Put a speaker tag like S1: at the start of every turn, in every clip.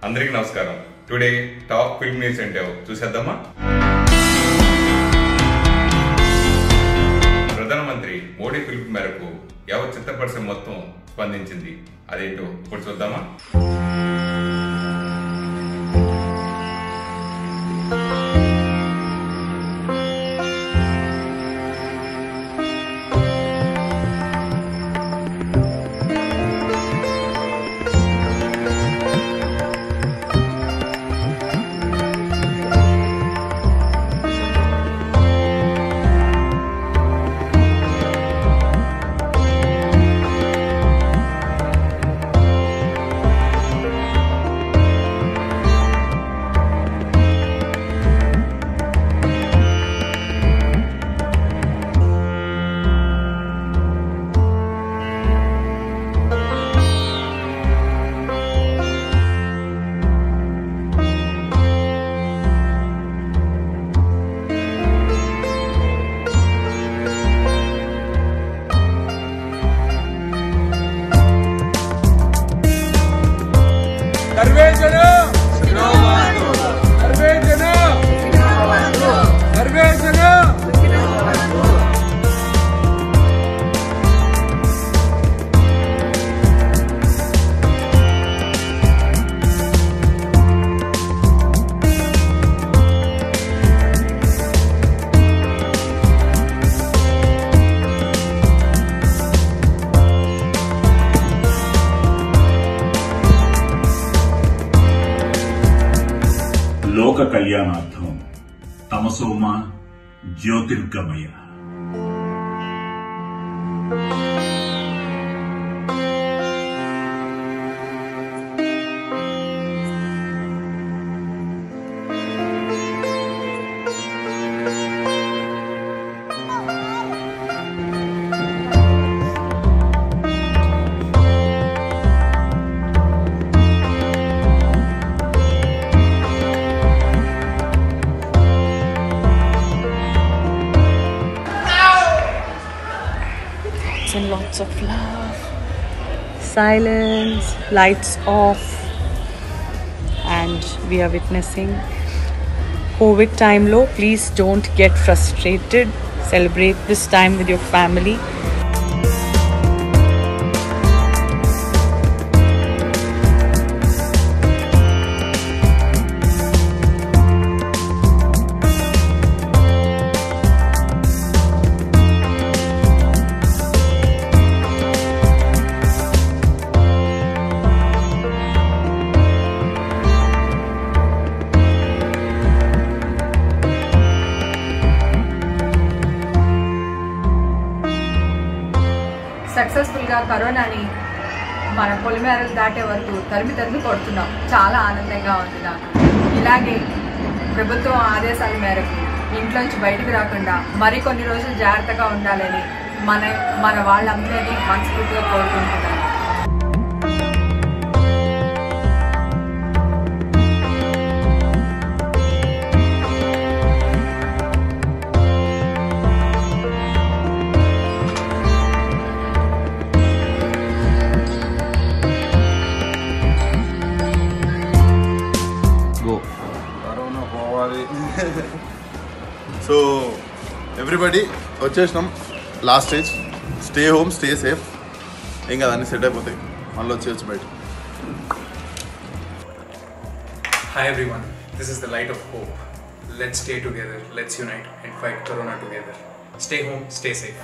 S1: అందరికీ నమస్కారం today top film news ఏంటో చూసేద్దామా ప్రధానమంత్రి మోడీ పిలుపు మేరకు యావత్ చిత్ర పరిశ్రమ మొత్తం స్పందించింది అదేంటో ఇప్పుడు చూద్దామా
S2: ಸರ್ವೇಜನ ಸರ್ವೇಜನ ಸರ್ವೇಜನ
S3: లోక కళ్యాణార్థం తమసోమ జ్యోతిర్గమయ
S4: Lots and lots of love. Silence, lights off, and we are witnessing COVID time low. Please don't get frustrated. Celebrate this time with your family.
S5: సక్సెస్ఫుల్గా కరోనాని మన పొలిమేరలు దాటే వరకు తరిమి తరిమి కొడుతున్నాం చాలా ఆనందంగా ఉంది నాకు ఇలాగే ప్రభుత్వం ఆదేశాల మేరకు ఇంట్లోంచి బయటకు రాకుండా మరికొన్ని రోజులు జాగ్రత్తగా ఉండాలని మన మన వాళ్ళందరినీ మనస్ఫూర్తిగా కోరుకుంటున్నాను
S6: కరోనా పోవాలి సో ఎవ్రీబడి వచ్చేసినాం last stage stay home stay safe ఏం కదా అన్ని సెట్ అయిపోతాయి మళ్ళీ వచ్చేయచ్చు బయట
S7: Hi everyone, this is the light of hope. Let's stay together, let's unite and fight Corona together. Stay home, stay safe.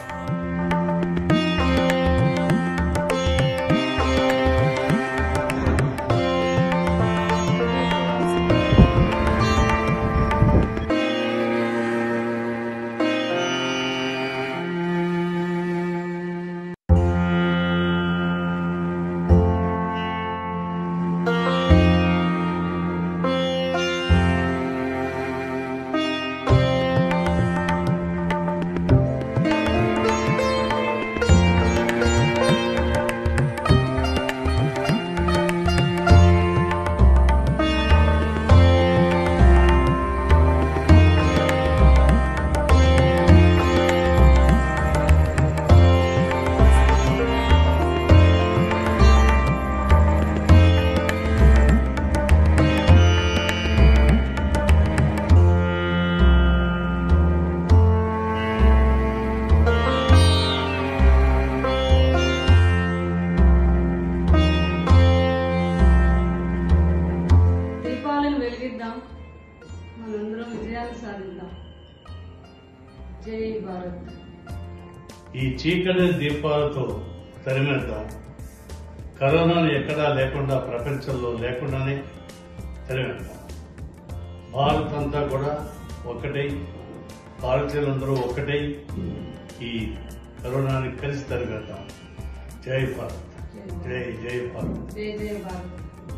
S8: విజయాన్ని సాధిద్దాం జై భారత్
S9: ఈ చీకటి దీపాలతో తరిమేద్దాం కరోనాను ఎక్కడా లేకుండా ప్రపంచంలో లేకుండానే తరిమేద్దాం భారత్ అంతా కూడా ఒకటై భారతీయులందరూ ఒకటై ఈ కరోనాని కలిసి తరిమేద్దాం జై భారత్ జై జై భారత్
S8: జై జై Bharat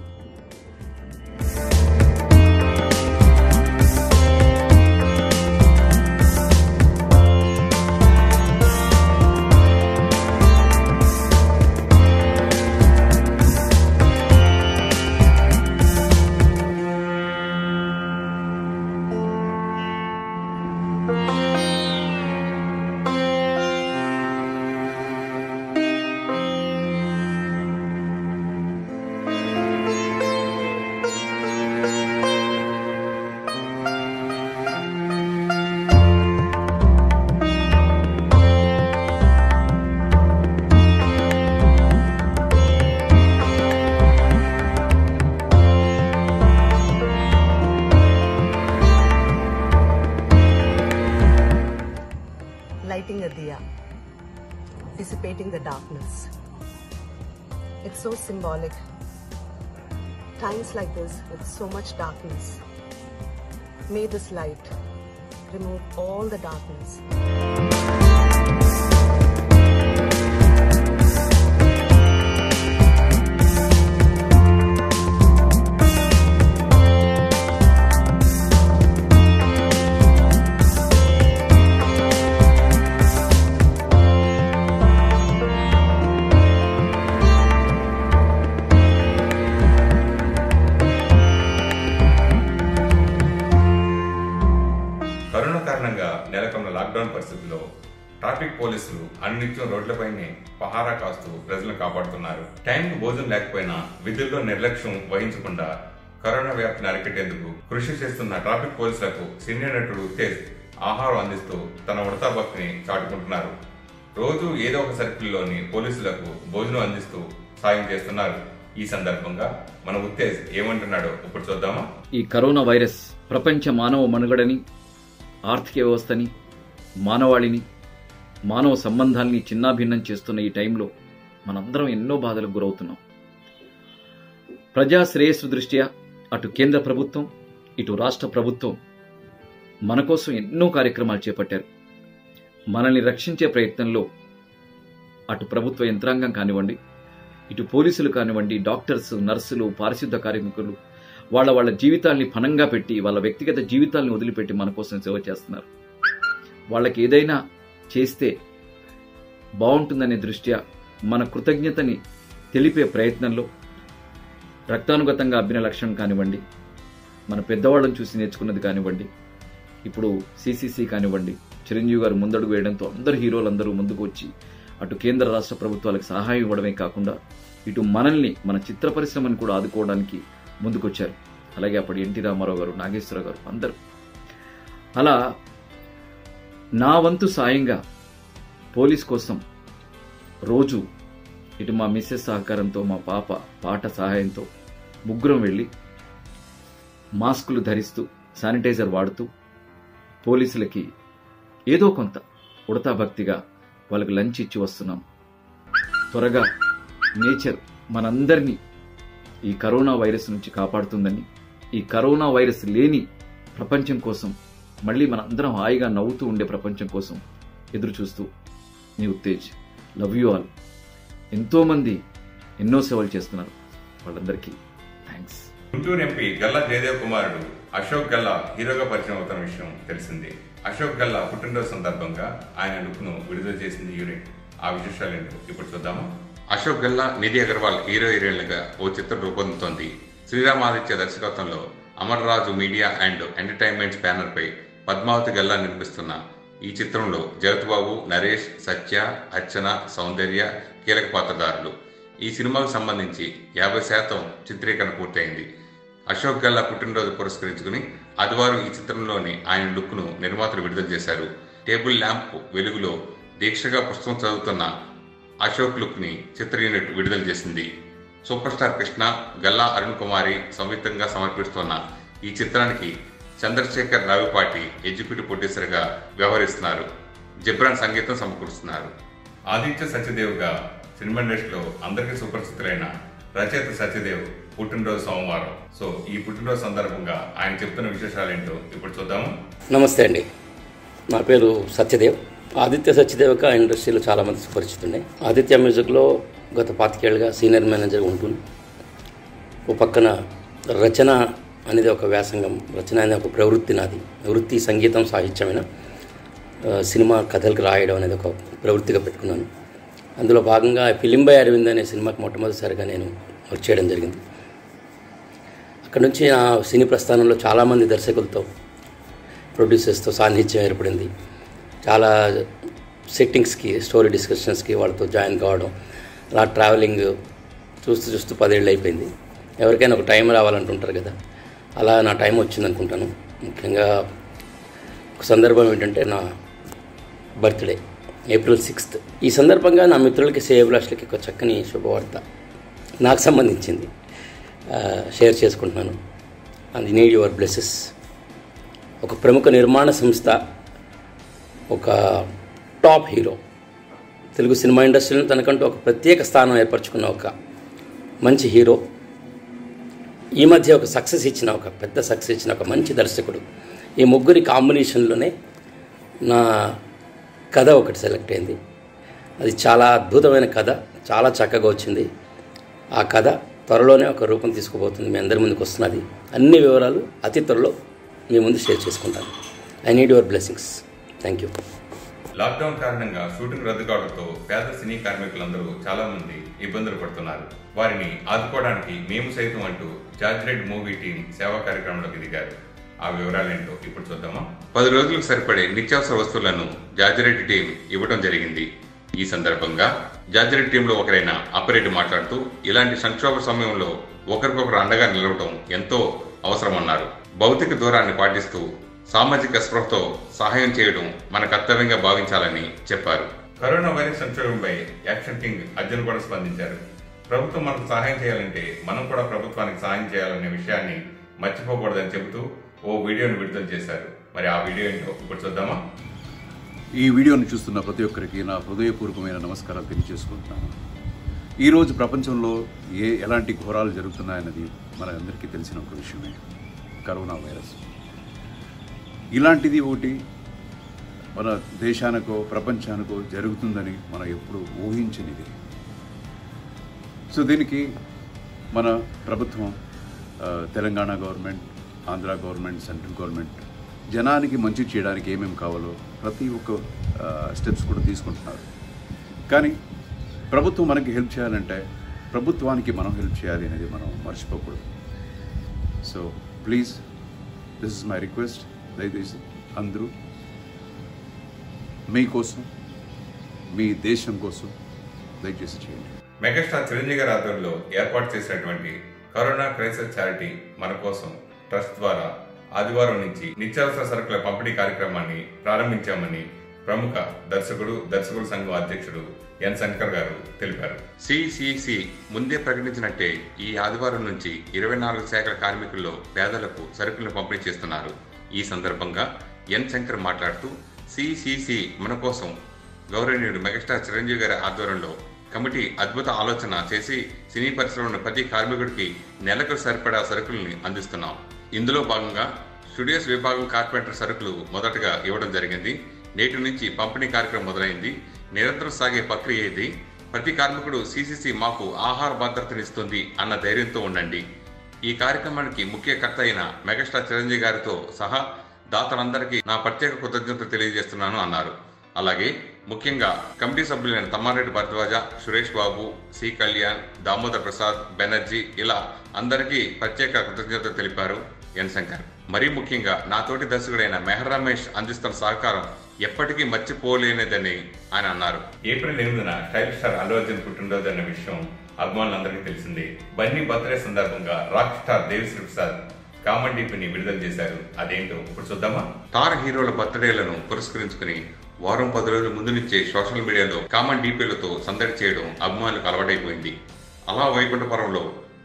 S10: lighting a diya, dissipating the darkness. It's so symbolic. Times like this, with so much darkness, may this light remove all the darkness.
S1: Corona కారణంగా నెలకొన్న లాక్డౌన్ పరిస్థితుల్లో ట్రాఫిక్ పోలీసులు అన్నిత్యం రోడ్లపైనే పహారా కాస్తూ ప్రజలను కాపాడుతున్నారు టైంకు భోజనం లేకపోయినా విధుల్లో నిర్లక్ష్యం వహించకుండా కరోనా వ్యాప్తిని అరికట్టేందుకు కృషి చేస్తున్న ట్రాఫిక్ పోలీసులకు సీనియర్ నటుడు తేజ్ ఆహారం అందిస్తూ తన ఉడతా భక్తిని చాటుకుంటున్నారు రోజు ఏదో ఒక సర్కిల్లోని పోలీసులకు భోజనం అందిస్తూ సాయం చేస్తున్నారు ఈ సందర్భంగా మన ఉత్తేజ్ ఏమంటున్నాడో ఇప్పుడు చూద్దామా
S11: ఈ కరోనా వైరస్ ప్రపంచ మానవ మనుగడని ఆర్థిక వ్యవస్థని మానవాళిని మానవ సంబంధాల్ని చిన్నాభిన్నం చేస్తున్న ఈ టైంలో మనందరం ఎన్నో బాధలకు గురవుతున్నాం ప్రజా శ్రేయస్సు దృష్ట్యా అటు కేంద్ర ప్రభుత్వం ఇటు రాష్ట్ర ప్రభుత్వం మన కోసం ఎన్నో కార్యక్రమాలు చేపట్టారు మనల్ని రక్షించే ప్రయత్నంలో అటు ప్రభుత్వ యంత్రాంగం కానివ్వండి ఇటు పోలీసులు కానివ్వండి డాక్టర్స్ నర్సులు పారిశుద్ధ కార్మికులు వాళ్ళ వాళ్ళ జీవితాల్ని పనంగా పెట్టి వాళ్ళ వ్యక్తిగత జీవితాల్ని వదిలిపెట్టి మన కోసం సేవ చేస్తున్నారు వాళ్ళకి ఏదైనా చేస్తే బాగుంటుందనే దృష్ట్యా మన కృతజ్ఞతని తెలిపే ప్రయత్నంలో రక్తానుగతంగా అబ్బిన లక్షణం కానివ్వండి మన పెద్దవాళ్ళని చూసి నేర్చుకున్నది కానివ్వండి ఇప్పుడు సిసిసి కానివ్వండి చిరంజీవి గారు ముందడుగు వేయడంతో అందరు హీరోలందరూ ముందుకు వచ్చి అటు కేంద్ర రాష్ట్ర ప్రభుత్వాలకు సహాయం ఇవ్వడమే కాకుండా ఇటు మనల్ని మన చిత్ర పరిశ్రమను కూడా ఆదుకోవడానికి ముందుకొచ్చారు అలాగే అప్పుడు ఎన్టీ రామారావు గారు నాగేశ్వరరావు గారు అందరూ అలా నా వంతు సాయంగా పోలీస్ కోసం రోజు ఇటు మా మిస్సెస్ సహకారంతో మా పాప పాట సహాయంతో ముగ్గురం వెళ్ళి మాస్కులు ధరిస్తూ శానిటైజర్ వాడుతూ పోలీసులకి ఏదో కొంత ఉడతా భక్తిగా వాళ్ళకి లంచ్ ఇచ్చి వస్తున్నాం త్వరగా నేచర్ మనందరినీ ఈ కరోనా వైరస్ నుంచి కాపాడుతుందని ఈ కరోనా వైరస్ లేని ప్రపంచం కోసం మళ్ళీ మనందరం హాయిగా నవ్వుతూ ఉండే ప్రపంచం కోసం ఎదురు చూస్తూ మీ ఉత్తేజ్ లవ్ యూ ఆల్ ఎంతోమంది ఎన్నో సేవలు చేస్తున్నారు వాళ్ళందరికీ థ్యాంక్స్
S1: గుంటూరు ఎంపీ గల్లా జయదేవ్ కుమారుడు అశోక్ గల్లా హీరోగా పరిచయం అవుతున్న విషయం తెలిసిందే అశోక్ గల్లా పుట్టినరోజు సందర్భంగా ఆయన లుక్ ను విడుదల చేసింది యూనిట్ ఆ విశేషాలేంటో ఇప్పుడు చూద్దామా అశోక్ గల్లా నిధి అగర్వాల్ హీరో హీరోయిన్లుగా ఓ చిత్రం రూపొందుతోంది శ్రీరామాదిత్య దర్శకత్వంలో Amar Raju media and entertainments banner పై పద్మావతి గల్లా నిర్మిస్తున్న ఈ చిత్రంలో జగత్బాబు నరేష్ సత్య అర్చన సౌందర్య కీలక పాత్రధారులు ఈ సినిమాకు సంబంధించి యాభై శాతం చిత్రీకరణ పూర్తయింది అశోక్ గల్లా పుట్టినరోజు పురస్కరించుకుని ఆదివారం ఈ చిత్రంలోని ఆయన లుక్ను నిర్మాతలు విడుదల చేశారు టేబుల్ ల్యాంప్ వెలుగులో దీక్షగా పుస్తకం చదువుతున్న అశోక్ లుక్ని చిత్ర యూనిట్ విడుదల చేసింది సూపర్ స్టార్ కృష్ణ గల్లా అరుణ్ కుమారి సంయుక్తంగా సమర్పిస్తున్న ఈ చిత్రానికి చంద్రశేఖర్ రావిపాటి ఎగ్జిక్యూటివ్ ప్రొడ్యూసర్గా వ్యవహరిస్తున్నారు జిబ్రాన్ సంగీతం సమకూరుస్తున్నారు ఆదిత్య సత్యదేవ్గా సినిమా ఇండస్ట్రీలో అందరికీ సుపరిచితులైన రచయిత సత్యదేవ్ పుట్టినరోజు సోమవారం సో ఈ పుట్టినరోజు సందర్భంగా ఆయన చెప్తున్న విశేషాలు ఏంటో ఇప్పుడు చూద్దాము
S12: నమస్తే అండి నా పేరు సత్యదేవ్ ఆదిత్య సత్యదేవక ఇండస్ట్రీలో చాలామంది సుపరిచితుండే ఆదిత్య మ్యూజిక్లో గత పాతికేళ్ళుగా సీనియర్ మేనేజర్ ఉంటుంది ఓ పక్కన రచన అనేది ఒక వ్యాసంగం రచన అనేది ఒక ప్రవృత్తి నాది వృత్తి సంగీతం సాహిత్యమైన ఆ, సినిమా కథలకు రాయడం అనేది ఒక ప్రవృత్తిగా పెట్టుకున్నాను అందులో భాగంగా ఫిలిం బై అరవింద్ అనే సినిమాకి మొట్టమొదటిసారిగా నేను వర్క్ చేయడం జరిగింది అక్కడ నుంచి నా సినీ ప్రస్థానంలో చాలామంది దర్శకులతో ప్రొడ్యూసర్స్తో సాన్నిధ్యం ఏర్పడింది చాలా సెట్టింగ్స్కి స్టోరీ డిస్కషన్స్కి వాళ్ళతో జాయిన్ కావడం అలా ట్రావెలింగ్ చూస్తూ చూస్తూ పదేళ్ళు అయిపోయింది ఎవరికైనా ఒక టైం రావాలంటుంటారు కదా అలా నా టైం వచ్చింది అనుకుంటాను ముఖ్యంగా ఒక సందర్భం ఏంటంటే నా బర్త్డే ఏప్రిల్ సిక్స్త్ ఈ సందర్భంగా నా మిత్రులకి శ్రేయభిలాషులకి ఒక చక్కని శుభవార్త నాకు సంబంధించింది ఆ, షేర్ చేసుకుంటున్నాను అది నీడ్ యువర్ బ్లెస్సెస్ ఒక ప్రముఖ నిర్మాణ సంస్థ ఒక టాప్ హీరో తెలుగు సినిమా ఇండస్ట్రీలో తనకంటూ ఒక ప్రత్యేక స్థానం ఏర్పరచుకున్న ఒక మంచి హీరో ఈ మధ్య ఒక సక్సెస్ ఇచ్చిన ఒక పెద్ద సక్సెస్ ఇచ్చిన ఒక మంచి దర్శకుడు ఈ ముగ్గురి కాంబినేషన్లోనే నా కథ ఒకటి సెలెక్ట్ అయింది అది చాలా అద్భుతమైన కథ చాలా చక్కగా వచ్చింది ఆ కథ త్వరలోనే ఒక రూపం తీసుకుపోతుంది మీ అందరి ముందుకు వస్తున్నది అన్ని వివరాలు అతి త్వరలో మీ ముందు షేర్ చేసుకుంటాను I need your blessings thank you
S1: lockdown కారణంగా షూటింగ్ రద్దు కావడంతో పేద సినీ కార్మికులందరూ చాలా మంది ఇబ్బందులు పడుతున్నారు వారిని ఆదుకోవడానికి మేము సైతం అంటూ జార్జ్ రెడ్ మూవీ టీం సేవా కార్యక్రమంలోకి దిగారు ఆ వివరాలేంటో ఇప్పుడు చూద్దామా పది రోజులకు సరిపడే నిత్యావసర వస్తువులను జార్జిరెడ్డి టీం ఇవ్వడం జరిగింది ఈ సందర్భంగా జార్జిరెడ్డి టీంలో ఒకరైన అప్పరెడ్డి మాట్లాడుతూ ఇలాంటి సంక్షోభ సమయంలో ఒకరికొకరు అండగా నిలవడం ఎంతో అవసరమన్నారు భౌతిక దూరాన్ని పాటిస్తూ సామాజిక స్పృహతో సహాయం చేయడం మన కర్తవ్యంగా భావించాలని చెప్పారు కరోనా వైరస్ సంక్షోభంపై యాక్షన్ కింగ్ అర్జున్ కూడా స్పందించారు ప్రభుత్వం మనకు సహాయం చేయాలంటే మనం కూడా ప్రభుత్వానికి సహాయం చేయాలనే విషయాన్ని మర్చిపోకూడదని చెబుతూ ఓ వీడియోను విడుదల చేశారు మరి ఆ వీడియో ఏంటో ఇప్పుడు చూద్దామా
S13: ఈ వీడియోను చూస్తున్న ప్రతి ఒక్కరికి నా హృదయపూర్వకమైన నమస్కారాలు తెలియజేసుకుంటున్నాను ఈరోజు ప్రపంచంలో ఏ ఎలాంటి ఘోరాలు జరుగుతున్నాయన్నది మన అందరికీ తెలిసిన ఒక విషయమే కరోనా వైరస్ ఇలాంటిది ఒకటి మన దేశానికో ప్రపంచానికో జరుగుతుందని మనం ఎప్పుడు ఊహించనిది సో దీనికి మన ప్రభుత్వం ఆ, Telangana government Andhra government central government జనానికి మంచి చేయడానికి ఏమేమి కావాలో ప్రతి ఒక్క స్టెప్స్ కూడా తీసుకుంటున్నారు కానీ ప్రభుత్వం మనకి హెల్ప్ చేయాలంటే ప్రభుత్వానికి మనం హెల్ప్ చేయాలి అనేది మనం మర్చిపోకూడదు so please this is my request దయచేసి అందరూ మీకోసం మీ దేశం కోసం దయచేసి చేయండి
S1: మెగాస్టార్ చిరంజీవి గారి ఆధ్వర్యంలో ఏర్పాటు చేసినటువంటి కరోనా క్రైసిస్ చారిటీ మన కోసం ట్రస్ట్ ద్వారా ఆదివారం నుంచి నిత్యావసర సరుకుల పంపిణీ కార్యక్రమాన్ని ప్రారంభించామని ప్రముఖ దర్శకుడు దర్శకుల సంఘం అధ్యక్షుడు ఎన్ శంకర్ గారు తెలిపారు సిసిసి ముందే ప్రకటించినట్టే ఈ ఆదివారం నుంచి ఇరవై నాలుగు శాఖల కార్మికుల్లో పేదలకు సరుకులను పంపిణీ చేస్తున్నారు ఈ సందర్భంగా ఎన్ శంకర్ మాట్లాడుతూ సిసిసి మన కోసం గౌరవనీయుడు మెగాస్టార్ చిరంజీవి గారి ఆధ్వర్యంలో కమిటీ అద్భుత ఆలోచన చేసి సినీ పరిశ్రమలో ప్రతి కార్మికుడికి నెలకు సరిపడా సరుకుల్ని అందిస్తున్నాం ఇందులో భాగంగా స్టూడియోస్ విభాగం కార్పెంటర్ సరుకులు మొదటగా ఇవ్వడం జరిగింది నేటి నుంచి పంపిణీ కార్యక్రమం మొదలైంది నిరంతరం సాగే ప్రక్రియ ఇది ప్రతి కార్మికుడు సిసిసి మాకు ఆహార భద్రతనిస్తుంది అన్న ధైర్యంతో ఉండండి ఈ కార్యక్రమానికి ముఖ్య కర్త అయిన మెగాస్టార్ చిరంజీవి గారితో సహా దాతలందరికీ నా ప్రత్యేక కృతజ్ఞతలు తెలియజేస్తున్నాను అన్నారు అలాగే ముఖ్యంగా కమిటీ సభ్యులైన తమ్మారెడ్డి భరద్వాజ సురేష్ బాబు సి కళ్యాణ్ దామోదర్ ప్రసాద్ బెనర్జీ ఇలా అందరికీ ప్రత్యేక కృతజ్ఞతలు తెలిపారు ఎన్ శంకర్ మరీ ముఖ్యంగా నాతోటి దర్శకుడైన మెహర్ రమేష్ అందిస్తున్న సహకారం ఎప్పటికీ మర్చిపోలేనిదని ఆయన అన్నారు ఏప్రిల్ ఎనిమిదిన స్టైల్ స్టార్ అల్లు అర్జున్ పుట్టినరోజు అన్న విషయం అభిమానులందరికీ తెలిసిందే బన్నీ బర్త్డే సందర్భంగా rock star Devi Sri Prasad common డీపీని విడుదల చేశారు అదేంటో ఇప్పుడు చూద్దామా తార హీరోల బర్త్డేలను పురస్కరించుకుని వారం పది రోజుల ముందు నుంచే సోషల్ మీడియాలో కామన్ డీపీలతో సందడి చేయడం అభిమానులకు అలవాటైపోయింది అలా వైకుంఠపురంలో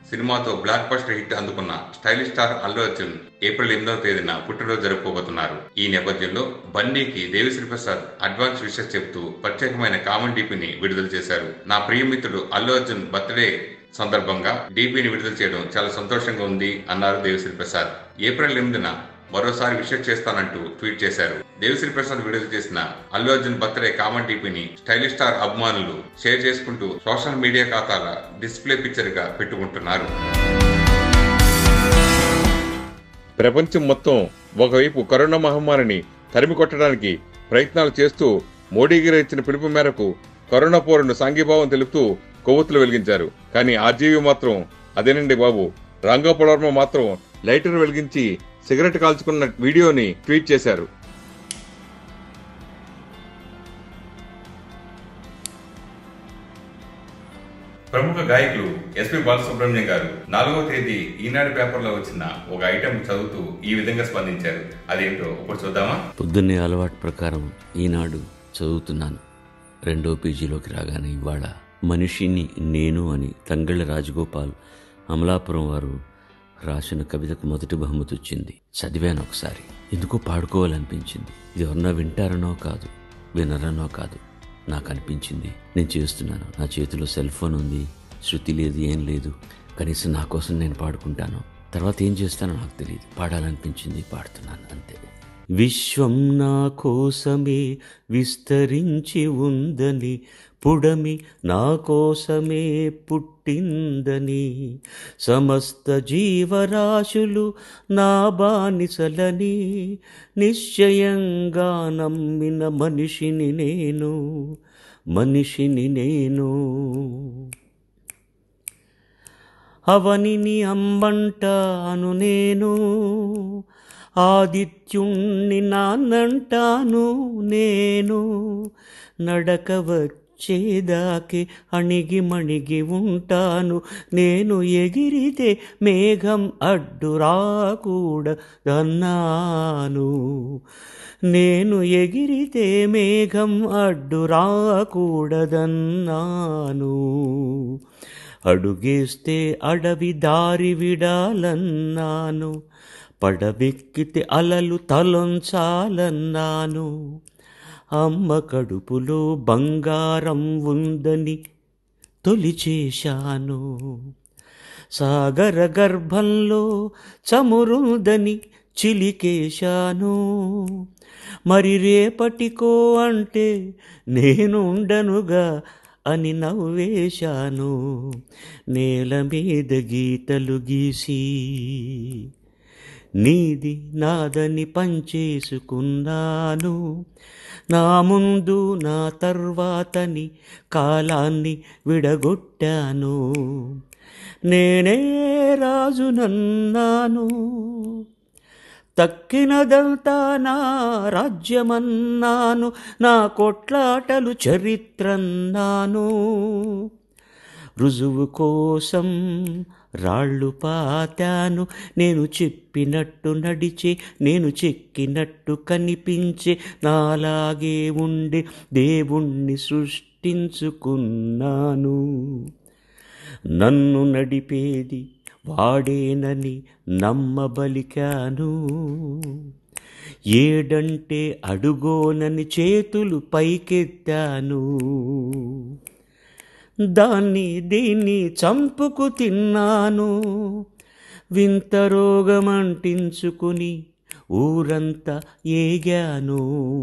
S1: సినిమాతో బ్లాక్ బస్టర్ హిట్ అందుకున్న stylish star Allu Arjun April ఎనిమిదవ తేదీన పుట్టినరోజు జరుపుకోబోతున్నారు ఈ నేపథ్యంలో బన్నీకి దేవిశ్రీ ప్రసాద్ అడ్వాన్స్ విషెస్ చెప్తూ ప్రత్యేకమైన కామన్ డీపీని విడుదల చేశారు నా ప్రియమిత్రుడు అల్లు అర్జున్ బర్త్డే సందర్భంగా డీపీని విడుదల చేయడం చాలా సంతోషంగా ఉంది అన్నారు దేవిశ్రీ ప్రసాద్ ఏప్రిల్ ఎనిమిదిన మరోసారి విషెస్ చేస్తానంటూ ట్వీట్ చేశారు దేవిశ్రీ ప్రసాద్ విడుదల చేసిన అల్లు అర్జున్ బర్త్డే కామన్ టీపీని స్టైలిష్ స్టార్ అభిమానులు షేర్ చేసుకుంటూ సోషల్ మీడియా ఖాతాల డిస్ప్లే పిక్చర్ గా పెట్టుకుంటున్నారు
S2: ప్రపంచం మొత్తం ఒకవైపు కరోనా మహమ్మారిని తరిమి కొట్టడానికి ప్రయత్నాలు చేస్తూ మోడీ గారు ఇచ్చిన పిలుపు మేరకు కరోనా పోరును సాంఘీభావం తెలుపుతూ కొవ్వొత్తులు వెలిగించారు కానీ ఆర్జీవీ మాత్రం అదేనండి బాబు రాంగోపాల్ వర్మ మాత్రం లైటర్ వెలిగించి సిగరెట్ కాల్చుకున్న వీడియోని ట్వీట్ చేశారు
S1: ప్రముఖ గాయకులు ఎస్పి బాలసుబ్రహ్మణ్యం గారు నాలుగవ తేదీ ఈనాడు పేపర్లో వచ్చిన ఒక ఐటెం చదువుతూ ఈ విధంగా స్పందించారు అదేంటో ఇప్పుడు చూద్దామా
S14: పొద్దున్నే అలవాటు ప్రకారం ఈనాడు చదువుతున్నాను రెండో పేజీలోకి రాగానే ఇవాళ మనిషిని నేను అని తంగళ్ళ రాజగోపాల్ అమలాపురం వారు రాసిన కవితకు మొదటి బహుమతి వచ్చింది చదివాను ఒకసారి ఎందుకో పాడుకోవాలనిపించింది ఇది ఎవరన్నా వింటారనో కాదు వినరనో కాదు నాకు అనిపించింది నేను చేస్తున్నాను నా చేతిలో సెల్ ఫోన్ ఉంది శృతి లేదు ఏం లేదు కనీసం నా కోసం నేను పాడుకుంటాను తర్వాత ఏం చేస్తానో నాకు తెలియదు పాడాలనిపించింది పాడుతున్నాను అంతే విశ్వం నా కోసమే విస్తరించి ఉందని పుడమి నా కోసమే పుట్టిందని సమస్త జీవరాశులు నా బానిసలని నిశ్చయంగా నమ్మిన మనిషిని నేను మనిషిని నేను అవనిని అమ్మంటాను నేను ఆదిత్యుణ్ణి నాన్నంటాను నేను నడక వచ్చేదాకే అణిగి మణిగి ఉంటాను నేను ఎగిరితే మేఘం అడ్డు రాకూడదన్నాను నేను ఎగిరితే మేఘం అడ్డు రాకూడదన్నాను అడుగేస్తే అడవి దారి విడాలన్నాను పడవెక్కితే అలలు తలొంచాలన్నాను అమ్మ కడుపులో బంగారం ఉందని తొలిచేశాను సాగర గర్భంలో చమురుందని చిలికేశాను మరి రేపటికో అంటే నేను ఉండనుగా అని నవ్వేశాను నేల మీద గీతలు గీసి నీది నాదని పంచేసుకున్నాను నా ముందు నా తర్వాతని కాలాన్ని విడగొట్టాను నేనే రాజునన్నాను తక్కినదంతా నా రాజ్యమన్నాను నా కొట్లాటలు చరిత్రన్నాను రుజువు కోసం రాళ్ళు పాతాను నేను చెప్పినట్టు నడిచే నేను చెక్కినట్టు కనిపించే నాలాగే ఉండే దేవుణ్ణి సృష్టించుకున్నాను నన్ను నడిపేది వాడేనని నమ్మబలికాను ఏడంటే అడుగోనని చేతులు పైకెత్తాను దాన్ని దీన్ని చంపుకు తిన్నాను వింత రోగమంటించుకుని ఊరంతా ఏగాను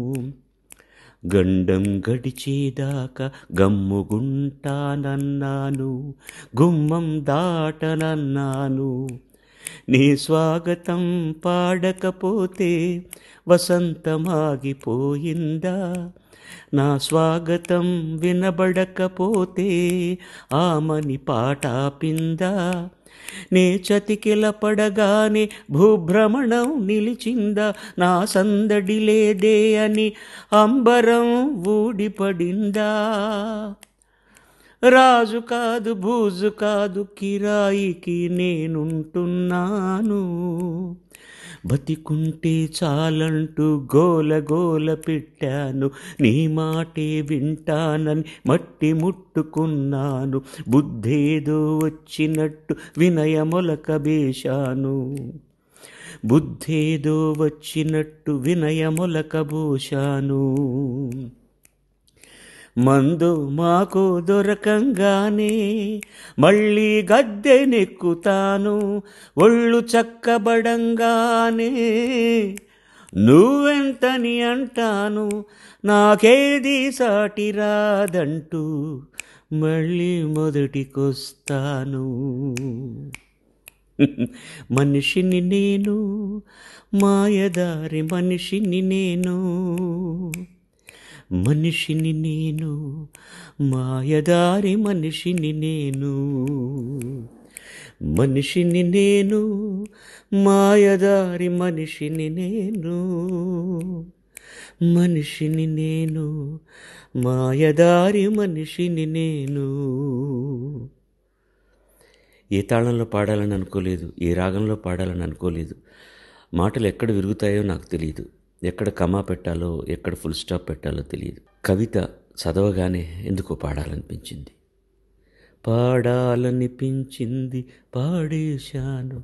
S14: గండం గడిచేదాకా గమ్ముగుంటానన్నాను గుమ్మం దాటనన్నాను నీ స్వాగతం పాడకపోతే వసంతమాగిపోయిందా నా స్వాగతం వినబడకపోతే ఆమని పాటాపిందా నే చతికిల పడగానే భూభ్రమణం నిలిచిందా నా సందడి లేదే అని అంబరం ఊడిపడిందా రాజు కాదు బూజు కాదు కిరాయికి నేనుంటున్నాను బతికుంటే చాలంటూ గోల గోల పెట్టాను నీ మాటే వింటానని మట్టి ముట్టుకున్నాను బుద్ధేదో వచ్చినట్టు వినయమొలక బేశాను బుద్ధేదో వచ్చినట్టు వినయమొలక బోశాను మందు మాకు దొరకంగానే మళ్ళీ గద్దెనెక్కుతాను ఒళ్ళు చక్కబడంగానే నువ్వెంతని అంటాను నాకేది సాటి రాదంటూ మళ్ళీ మొదటికొస్తాను మనిషిని నేను మాయదారి మనిషిని నేను మనిషిని నేను మాయదారి మనిషిని నేను మనిషిని నేను మాయదారి మనిషిని నేను మనిషిని నేను మాయదారి మనిషిని నేను ఏ తాళంలో పాడాలని అనుకోలేదు ఏ రాగంలో పాడాలని అనుకోలేదు మాటలు ఎక్కడ విరుగుతాయో నాకు తెలియదు ఎక్కడ కమా పెట్టాలో ఎక్కడ ఫుల్ స్టాప్ పెట్టాలో తెలియదు కవిత చదవగానే ఎందుకో పాడాలనిపించింది పాడాలనిపించింది పాడేశాను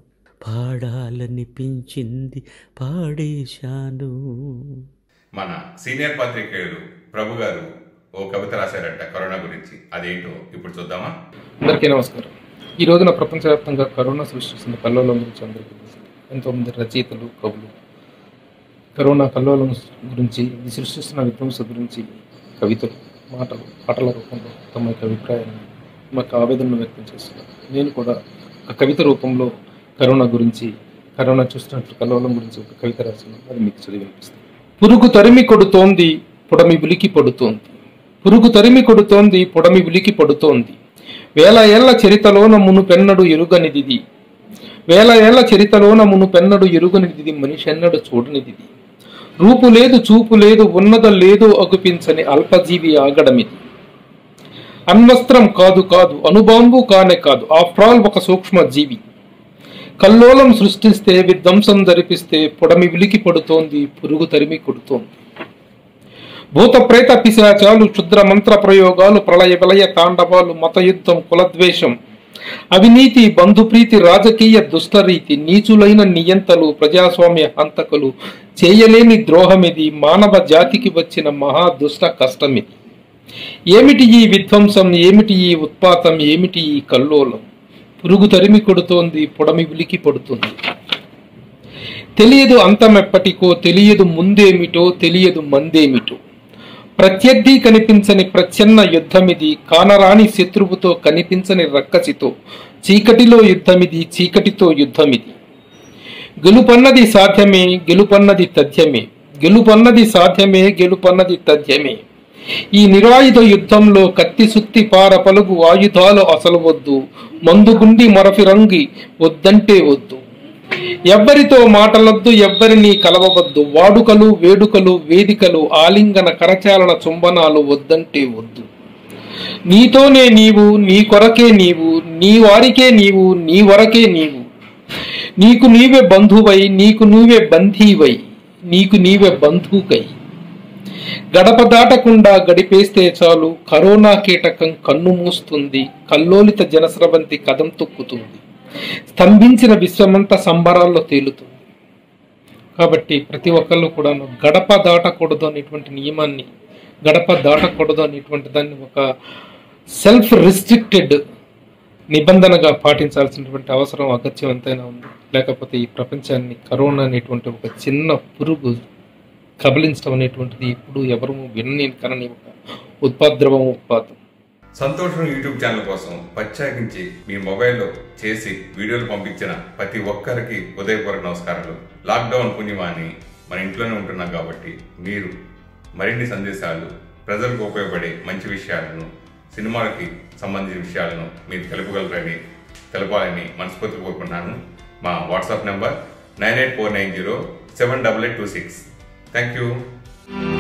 S14: పాడాలనిపించింది పాడేశాను
S1: మన సీనియర్ పాత్రికేయులు ప్రభు గారు ఓ కవిత రాశారట కరోనా గురించి అదేంటో ఇప్పుడు చూద్దామా
S15: అందరికీ నమస్కారం ఈ రోజున ప్రపంచవ్యాప్తంగా కరోనా సృష్టిస్తున్న కల్లోలం గురించి అందరికీ తెలుసు ఎంతోమంది రచయితలు కవులు కరోనా కల్లోలం గురించి ఇది సృష్టిస్తున్న విధ్వంసం గురించి కవితలు మాటలు పాటల రూపంలో తమ యొక్క అభిప్రాయాన్ని మాకు ఆవేదనను వ్యక్తం చేస్తున్నారు నేను కూడా ఒక కవిత రూపంలో కరోనా గురించి కరోనా చూస్తున్నట్లు కల్లోలం గురించి ఒక కవిత రాస్తున్నాను అది మీకు చదివి వినిపిస్తాను పురుగు తరిమి కొడుతోంది పొడమి ఉలికి పడుతోంది పురుగు తరిమి కొడుతోంది పొడమి ఉలికి పడుతోంది వేల ఏళ్ల చరితలోన మును పెన్నడు ఎరుగనిదిది వేల ఏళ్ల చరితలోన మును పెన్నడు ఎరుగనిదిది మనిషి ఎన్నడు చూడనిదిది రూపు లేదు చూపు లేదు ఉన్నద లేదు అగుపించని అల్పజీవి ఆగడమిది అణ్వస్త్రం కాదు కాదు అణుబాంబు కానే కాదు ఆఫ్టర్ ఆల్ ఒక సూక్ష్మ జీవి కల్లోలం సృష్టిస్తే విధ్వంసం జరిపిస్తే పొడమి విలికి పడుతోంది పురుగు తరిమి కొడుతోంది భూత ప్రేత పిశాచాలు క్షుద్ర మంత్ర ప్రయోగాలు ప్రళయ విలయ తాండవాలు మత యుద్ధం కులద్వేషం అవినీతి బంధుప్రీతి రాజకీయ దుష్టరీతి నీచులైన నియంతలు ప్రజాస్వామ్య హంతకులు చేయలేని ద్రోహమిది మానవ జాతికి వచ్చిన మహా దుష్ట కష్టమిది ఏమిటి ఈ విధ్వంసం ఏమిటి ఈ ఉత్పాతం ఏమిటి ఈ కల్లోలం పురుగు తరిమి కొడుతోంది పొడమి ఉలికి పడుతుంది తెలియదు అంతమెప్పటికో తెలియదు ముందేమిటో తెలియదు మందేమిటో ప్రత్యర్థి కనిపించని ప్రచ్ఛన్న యుద్ధమిది కానరాని శత్రువుతో కనిపించని రక్కసితో చీకటిలో యుద్ధమిది చీకటితో యుద్ధమిది గెలుపన్నది సాధ్యమే గెలుపన్నది తథ్యమే గెలుపన్నది సాధ్యమే గెలుపన్నది తథ్యమే ఈ నిరాయుధ యుద్ధంలో కత్తి సుత్తి పార పలుగు ఆయుధాలు అసలు వద్దు మందుగుండి మరఫి రంగి వద్దంటే వద్దు ఎవ్వరితో మాటలొద్దు ఎవ్వరిని కలవవద్దు వాడుకలు వేడుకలు వేదికలు ఆలింగన కరచాలన చుంబనాలు వద్దంటే వద్దు నీతోనే నీవు నీ కొరకే నీవు నీ వారికే నీవు నీ వరకే నీవు నీకు నీవే బంధువై నీకు నువ్వే బంధీవై నీకు నీవే బంధుకై గడప దాటకుండా గడిపేస్తే చాలు కరోనా కీటకం కన్ను మూస్తుంది కల్లోలిత జనస్రవంతి కదం తొక్కుతుంది స్తంభించిన విశ్వమంతా సంబరాల్లో తేలుతుంది కాబట్టి ప్రతి ఒక్కళ్ళు కూడా గడప దాటకూడదు అనేటువంటి నియమాన్ని గడప దాటకూడదు అనేటువంటి దాన్ని ఒక సెల్ఫ్ రిస్ట్రిక్టెడ్ నిబంధనగా పాటించాల్సినటువంటి అవసరం అగత్యం ఎంతైనా ఉంది లేకపోతే ఈ ప్రపంచాన్ని కరోనా అనేటువంటి ఒక చిన్న పురుగు కబలించడం అనేటువంటిది ఇప్పుడు ఎవరు వినని కనని ఒక ఉత్పాద్రవం ఉత్పాదం
S1: సంతోషం యూట్యూబ్ ఛానల్ కోసం ప్రత్యేకించి మీ మొబైల్లో చేసి వీడియోలు పంపించిన ప్రతి ఒక్కరికి ఉదయపూర్వక నమస్కారాలు లాక్డౌన్ పుణ్యమాని మన ఇంట్లోనే ఉంటున్నాం కాబట్టి మీరు మరిన్ని సందేశాలు ప్రజలకు ఉపయోగపడే మంచి విషయాలను సినిమాలకి సంబంధించిన విషయాలను మీరు తెలుపగలరని తెలపాలని మనస్ఫూర్తి కోరుకుంటున్నాను మా WhatsApp number nine eight four nine zero seven double eight two six thank you